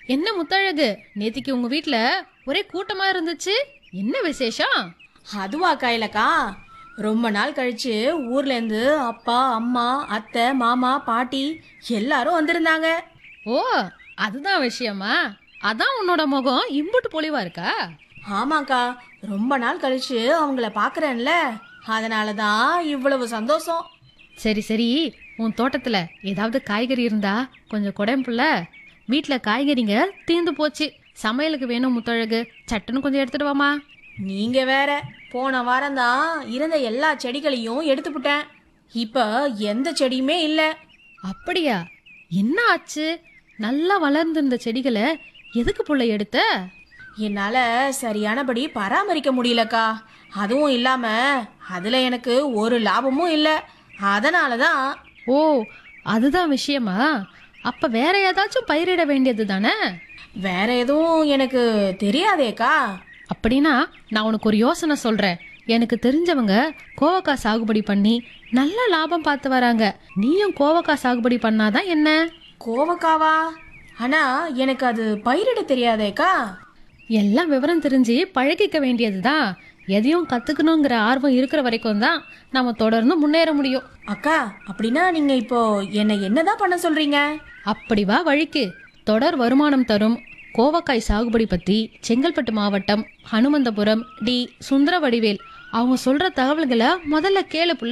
என்ன முத்தழகு நேத்திக்கு உங்க வீட்ல ஒரே கூட்டமா இருந்துச்சு என்ன விசேஷம் அதுவா கைலக்கா ரொம்ப நாள் கழிச்சு ஊர்ல இருந்து அப்பா அம்மா அத்தை மாமா பாட்டி எல்லாரும் வந்திருந்தாங்க ஓ அதுதான் விஷயமா அதான் உன்னோட முகம் இம்புட்டு பொலிவா இருக்கா ஆமாக்கா ரொம்ப நாள் கழிச்சு அவங்கள பாக்குறேன்ல அதனால தான் இவ்வளவு சந்தோஷம் சரி சரி உன் தோட்டத்துல ஏதாவது காய்கறி இருந்தா கொஞ்சம் குடம்புல வீட்ல காய்கறிங்க தீந்து போச்சு சமையலுக்கு வேணும் முத்தழகு சட்டுன்னு கொஞ்சம் எடுத்துட்டு வாமா நீங்க வேற போன வாரம் தான் இருந்த எல்லா செடிகளையும் எடுத்துப்புட்டேன் இப்ப எந்த செடியுமே இல்ல அப்படியா என்ன ஆச்சு நல்லா வளர்ந்திருந்த செடிகளை எதுக்கு புள்ள எடுத்த என்னால சரியானபடி பராமரிக்க முடியலக்கா அதுவும் இல்லாம அதுல எனக்கு ஒரு லாபமும் இல்ல அதனால தான் ஓ அதுதான் விஷயமா அப்ப வேற ஏதாச்சும் பயிரிட வேண்டியது தானே வேற எதுவும் எனக்கு தெரியாதேக்கா அப்படின்னா நான் உனக்கு ஒரு யோசனை சொல்றேன் எனக்கு தெரிஞ்சவங்க கோவக்காய் சாகுபடி பண்ணி நல்ல லாபம் பார்த்து வராங்க நீயும் கோவக்காய் சாகுபடி பண்ணாதான் என்ன கோவக்காவா ஆனா எனக்கு அது பயிரிட தெரியாதேக்கா எல்லாம் விவரம் தெரிஞ்சு பழகிக்க வேண்டியதுதான் எதையும் கத்துக்கணுங்கிற ஆர்வம் இருக்கிற வரைக்கும் தான் நம்ம தொடர்ந்து முன்னேற முடியும் அக்கா அப்படின்னா நீங்க இப்போ என்னை என்னதான் பண்ண சொல்றீங்க அப்படி வா வழிக்கு தொடர் வருமானம் தரும் கோவக்காய் சாகுபடி பத்தி செங்கல்பட்டு மாவட்டம் ஹனுமந்தபுரம் டி சுந்தரவடிவேல் அவங்க சொல்ற தகவல்களை முதல்ல கேளு புள்ள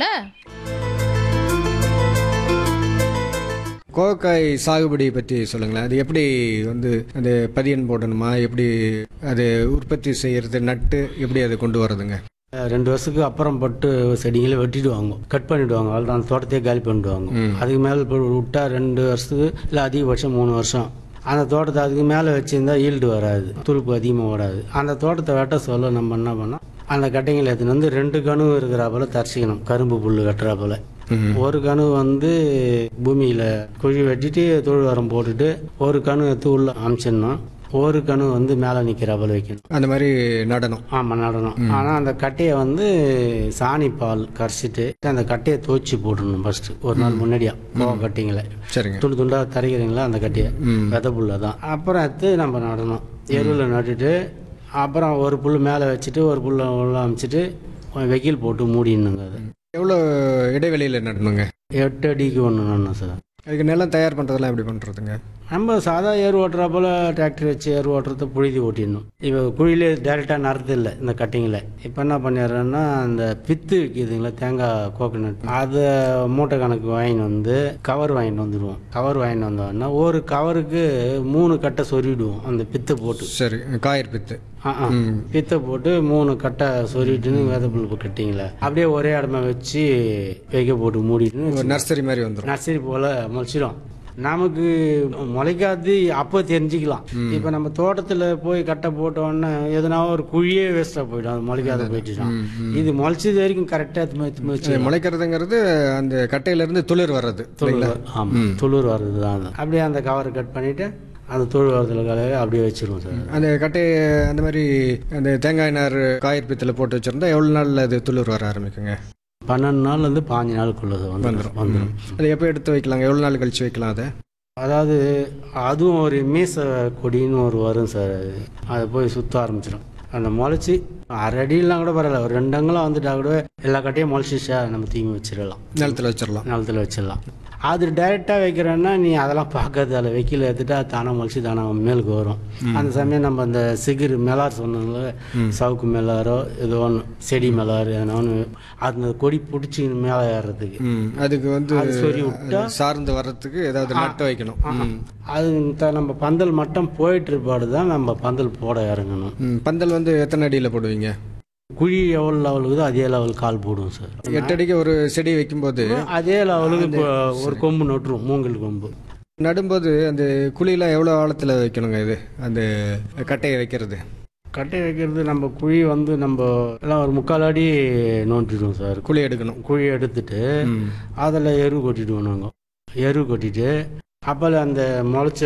கோவக்காய் சாகுபடி பற்றி சொல்லுங்களேன் அது எப்படி வந்து அது பதியன் போடணுமா எப்படி அது உற்பத்தி செய்யறது நட்டு எப்படி அதை கொண்டு வர்றதுங்க ரெண்டு வருஷத்துக்கு அப்புறம் பட்டு செடிகளை வெட்டிடுவாங்க கட் பண்ணிடுவாங்க அவ்வளோதான் அந்த தோட்டத்தையே காலி பண்ணிடுவாங்க அதுக்கு மேலே இப்போ விட்டா ரெண்டு வருஷத்துக்கு இல்லை அதிகபட்சம் மூணு வருஷம் அந்த தோட்டத்தை அதுக்கு மேலே வச்சிருந்தா ஈல்டு வராது துருப்பு அதிகமாக ஓடாது அந்த தோட்டத்தை வெட்ட சொல்ல நம்ம என்ன பண்ணோம் அந்த கட்டைங்களை எடுத்துன்னு வந்து ரெண்டு கணு இருக்கிறாப்புல தரிசிக்கணும் கரும்பு புல் கட்டுறாப்புல ஒரு கணு வந்து பூமியில் குழி வெட்டிட்டு தொழு உரம் போட்டுட்டு ஒரு கணு எடுத்து உள்ள அமைச்சிடணும் ஒரு கணு வந்து மேலே நிற்கிறாப்புல வைக்கணும் அந்த மாதிரி நடனம் ஆமாம் நடனம் ஆனால் அந்த கட்டையை வந்து சாணி பால் கரைச்சிட்டு அந்த கட்டையை துவச்சி போடணும் ஃபர்ஸ்ட் ஒரு நாள் முன்னாடியா கோவ கட்டிங்களை சரிங்க துண்டு துண்டா தரைக்கிறீங்களா அந்த கட்டையை வித புல்ல தான் அப்புறம் எடுத்து நம்ம நடணும் எருவில் நட்டுட்டு அப்புறம் ஒரு புல் மேலே வச்சுட்டு ஒரு புல்ல உள்ள அமைச்சிட்டு வெயில் போட்டு மூடிடணுங்க அது எவ்வளோ இடைவெளியில் நடணுங்க எட்டு அடிக்கு ஒன்று நடணும் சார் அதுக்கு நிலம் தயார் பண்ணுறதெல்லாம் எப்படி பண்ணுறதுங்க நம்ம சாதா ஏர் ஓட்டுறா போல் டிராக்டர் வச்சு ஏர் ஓட்டுறத புழுதி ஓட்டிடணும் இப்போ குழியிலே டேரெக்டாக நறுது இல்லை இந்த கட்டிங்கில் இப்போ என்ன பண்ணிடுறேன்னா அந்த பித்து இருக்குதுங்களா தேங்காய் கோகோனட் அதை மூட்டை கணக்கு வாங்கிட்டு வந்து கவர் வாங்கிட்டு வந்துடுவோம் கவர் வாங்கிட்டு வந்தோன்னா ஒரு கவருக்கு மூணு கட்டை சொருவிடுவோம் அந்த பித்தை போட்டு சரி காயர் பித்து ஆ ஆ. பித்தை போட்டு மூணு கட்டை சொருவிட்டுன்னு விதை புல் கட்டிங்களே அப்படியே ஒரே இடமா வச்சு வைக்க போட்டு மூடிட்டுன்னு ஒரு நர்சரி மாதிரி வந்துடும் நர்சரி போல முளைச்சிடும் நமக்கு முளைக்காது அப்போ தெரிஞ்சுக்கலாம் இப்போ நம்ம தோட்டத்தில் போய் கட்டை போட்டோன்னே எதனா ஒரு குழியே வேஸ்ட்டாக போயிடும் அது முளைக்காத போயிட்டுதான் இது முளைச்சது வரைக்கும் கரெக்டாக வச்சு முளைக்கிறதுங்கிறது அந்த கட்டையிலேருந்து துளிர் வர்றது இல்லைங்களா ஆமாம் துளிர் வர்றது தான் அது அப்படியே அந்த கவரை கட் பண்ணிவிட்டு அந்த துளிர் வரதுல கலையை அப்படியே வச்சிருவோம் சார் அந்த கட்டையை அந்த மாதிரி அந்த தேங்காய் நார் காயர் பித்தில் போட்டு வச்சிருந்தா எவ்வளோ நாளில் அது துளிர் வர ஆரம்பிக்குங்க பன்னெண்டு நாள்லேருந்து பாஞ்சு நாளுக்குள்ள வந்துடும் வந்துடும் அது எப்போ எடுத்து வைக்கலாங்க எவ்வளோ நாள் கழிச்சு வைக்கலாம் அதை அதாவது அதுவும் ஒரு மீச கொடின்னு ஒரு வரும் சார் அது அதை போய் சுற்ற ஆரம்பிச்சிடும் அந்த முளைச்சி அரை அடியெல்லாம் கூட பரவாயில்ல ஒரு ரெண்டு அங்கெல்லாம் வந்துட்டா கூட எல்லா கட்டையும் முளைச்சிச்சா நம்ம தீங்கி வச்சிடலாம் நிலத்தில் வச்சிடலாம் நிலத்துல வச்சிடலாம் அது டைரெக்டாக வைக்கிறேன்னா நீ அதெல்லாம் பார்க்காது அதில் வைக்கல எடுத்துட்டா தானே முளைச்சி தானே மேலுக்கு வரும் அந்த சமயம் நம்ம அந்த சிகிர் மெலார் சொன்னோம்ல சவுக்கு மெலாரோ ஏதோ ஒன்று செடி மெலார் எதனா ஒன்று அந்த கொடி பிடிச்சி மேலே ஏறுறதுக்கு ம் அதுக்கு வந்து அது சொறி விட்டா சார்ந்து வர்றதுக்கு ஏதாவது நட்டு வைக்கணும் ம். அது த- நம்ம பந்தல் மட்டும் போயிட்டு இருப்பாடு தான் நம்ம பந்தல் போட இறங்கணும் ம் பந்தல் வந்து எத்தனை அடியில் போடுவீங்க குழி எவ்வளோ லெவலுக்குதோ அதே லெவல் கால் போடுவோம் சார் எட்டு அடிக்கு ஒரு செடி வைக்கும்போது அதே லெவலுக்கு இப்போ ஒரு கொம்பு நட்டுரும் மூங்கல் கொம்பு நடும்போது அந்த குழியெல்லாம் எவ்வளோ ஆழத்தில் வைக்கணுங்க இது அந்த கட்டையை வைக்கிறது கட்டை வைக்கிறது நம்ம குழி வந்து நம்ம எல்லாம் ஒரு முக்கால் அடி நோண்டிடுவோம் சார் குழி எடுக்கணும் குழி எடுத்துட்டு அதில் எரு கொட்டிடுவோம் நாங்கள் எரு கொட்டிட்டு அப்போல அந்த முளைச்ச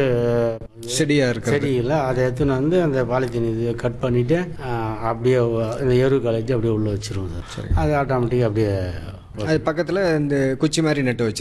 செடியாக இருக்கு செடியில் அதை எடுத்துன்னு வந்து அந்த பாலித்தீன் இது கட் பண்ணிவிட்டு அப்படியே இந்த எரு கலைச்சி அப்படியே உள்ளே வச்சிருவோம் சார் அது ஆட்டோமேட்டிக்காக அப்படியே அது பக்கத்தில் இந்த குச்சி மாதிரி நட்டு வச்சிருக்கோம்